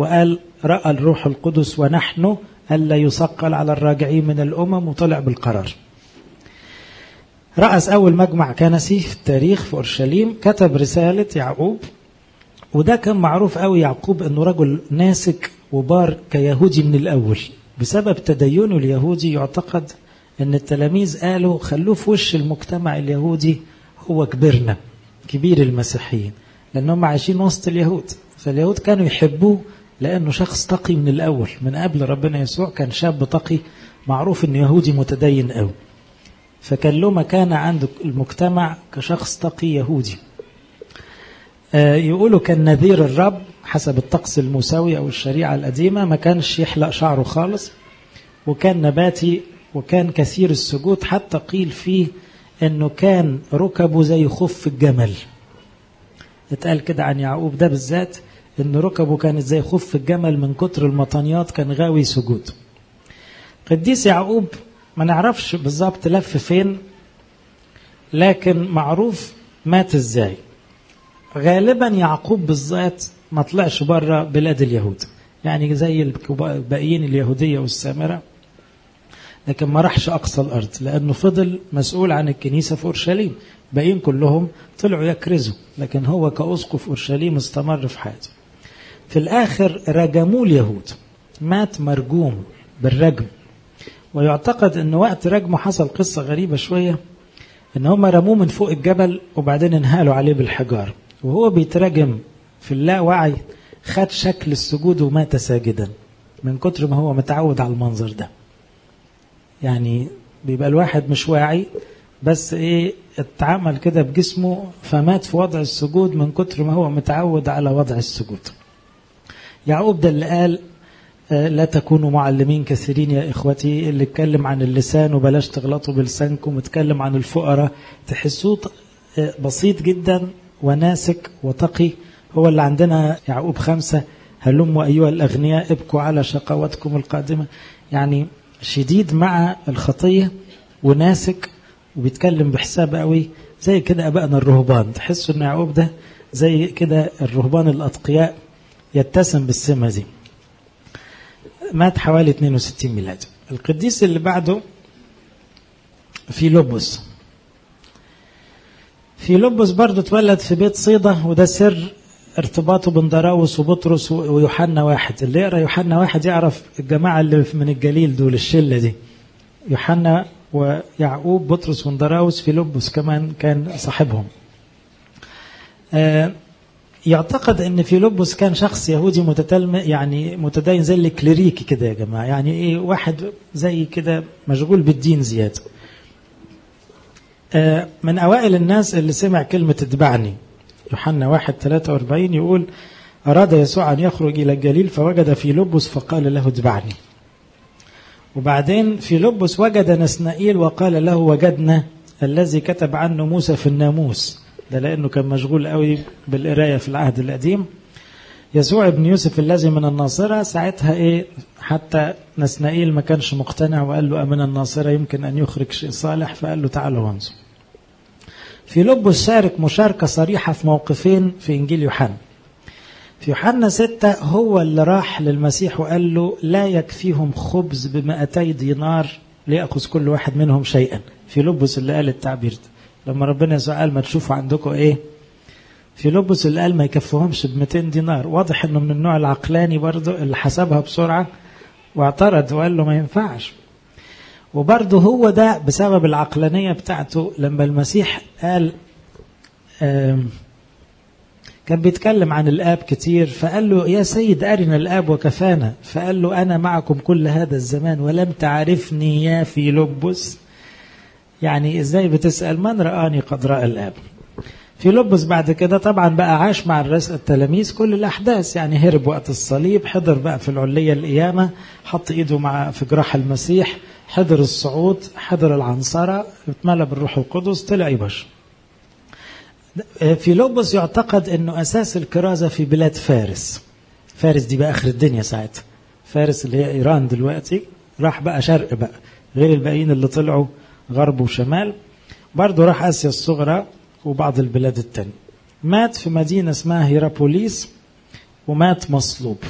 وقال رأى الروح القدس ونحن ألا يثقل على الراجعين من الأمم وطلع بالقرار رأس أول مجمع كنسي في التاريخ في أورشليم كتب رسالة يعقوب وده كان معروف قوي يعقوب أنه رجل ناسك وبار كيهودي من الأول بسبب تدينه اليهودي يعتقد أن التلاميذ قالوا خلوه في وش المجتمع اليهودي هو كبرنا كبير المسيحيين لأنهم عايشين وسط اليهود فاليهود كانوا يحبوه لأنه شخص تقي من الأول من قبل ربنا يسوع كان شاب تقي معروف أنه يهودي متدين قوي فكان له مكانة عند المجتمع كشخص تقي يهودي آه يقولوا كان نذير الرب حسب الطقس الموسوي أو الشريعة القديمة ما كانش يحلق شعره خالص وكان نباتي وكان كثير السجود حتى قيل فيه انه كان ركبه زي خف الجمل اتقال كده عن يعقوب ده بالذات ان ركبه كانت زي خف الجمل من كتر المطانيات كان غاوي سجود قديس يعقوب ما نعرفش بالظبط لف فين لكن معروف مات ازاي غالبا يعقوب بالذات ما طلعش بره بلاد اليهود يعني زي الباقيين اليهوديه والسامره لكن ما راحش اقصى الارض لانه فضل مسؤول عن الكنيسه في اورشليم باقيين كلهم طلعوا يكرزوا لكن هو كاسقف اورشليم استمر في حياته في الاخر رجموه اليهود مات مرجوم بالرجم ويعتقد ان وقت رجمه حصل قصه غريبه شويه ان هم رموه من فوق الجبل وبعدين انهالوا عليه بالحجار وهو بيترجم في اللاوعي خد شكل السجود ومات ساجدا من كتر ما هو متعود على المنظر ده يعني بيبقى الواحد مش واعي بس ايه اتعمل كده بجسمه فمات في وضع السجود من كتر ما هو متعود على وضع السجود يعقوب ده اللي قال لا تكونوا معلمين كثيرين يا اخوتي اللي اتكلم عن اللسان وبلاش تغلطوا بلسانكم اتكلم عن الفقراء تحسوه بسيط جدا وناسك وتقي هو اللي عندنا يعقوب خمسة هلموا أيها الأغنياء ابكوا على شقواتكم القادمة يعني شديد مع الخطية وناسك وبيتكلم بحساب قوي زي كده أبائنا الرهبان تحسوا أن يعقوب ده زي كده الرهبان الأتقياء يتسم بالسمة دي مات حوالي 62 ميلاد القديس اللي بعده في لوبوس في لوبوس برضه اتولد في بيت صيدا وده سر ارتباطه بندراوس وبطرس ويوحنا واحد اللي يقرا يوحنا واحد يعرف الجماعه اللي من الجليل دول الشله دي يوحنا ويعقوب بطرس وندراوس في لوبوس كمان كان صاحبهم آه يعتقد ان في لوبوس كان شخص يهودي متتلم يعني متدين زي الكليريكي كده يا جماعه يعني ايه واحد زي كده مشغول بالدين زياده آه من اوائل الناس اللي سمع كلمه اتبعني يوحنا واحد 43 يقول أراد يسوع أن يخرج إلى الجليل فوجد في لبس فقال له اتبعني وبعدين في لبس وجد نسنائيل وقال له وجدنا الذي كتب عنه موسى في الناموس ده لأنه كان مشغول قوي بالقراية في العهد القديم يسوع ابن يوسف الذي من الناصرة ساعتها إيه حتى نسنائيل ما كانش مقتنع وقال له أمن الناصرة يمكن أن يخرج شيء صالح فقال له تعالى وانظر في لبس شارك مشاركة صريحة في موقفين في إنجيل يوحنا في يوحنا ستة هو اللي راح للمسيح وقال له لا يكفيهم خبز بمئتي دينار ليأخذ كل واحد منهم شيئا في لبس اللي قال التعبير ده لما ربنا يسوع قال ما تشوفوا عندكم ايه في لبس اللي قال ما يكفيهمش ب 200 دينار واضح انه من النوع العقلاني برضه اللي حسبها بسرعة واعترض وقال له ما ينفعش وبرضه هو ده بسبب العقلانية بتاعته لما المسيح قال كان بيتكلم عن الآب كتير فقال له يا سيد أرنا الآب وكفانا فقال له أنا معكم كل هذا الزمان ولم تعرفني يا في لبس يعني إزاي بتسأل من رآني قد رأى الآب في لبس بعد كده طبعا بقى عاش مع التلاميذ كل الأحداث يعني هرب وقت الصليب حضر بقى في العلية القيامة حط إيده مع في جراح المسيح حضر الصعود حضر العنصرة اتملى بالروح القدس طلع يبشر في لوبس يعتقد انه اساس الكرازه في بلاد فارس فارس دي بقى اخر الدنيا ساعتها فارس اللي هي ايران دلوقتي راح بقى شرق بقى غير الباقيين اللي طلعوا غرب وشمال برضه راح اسيا الصغرى وبعض البلاد التانية مات في مدينة اسمها هيرابوليس ومات مصلوب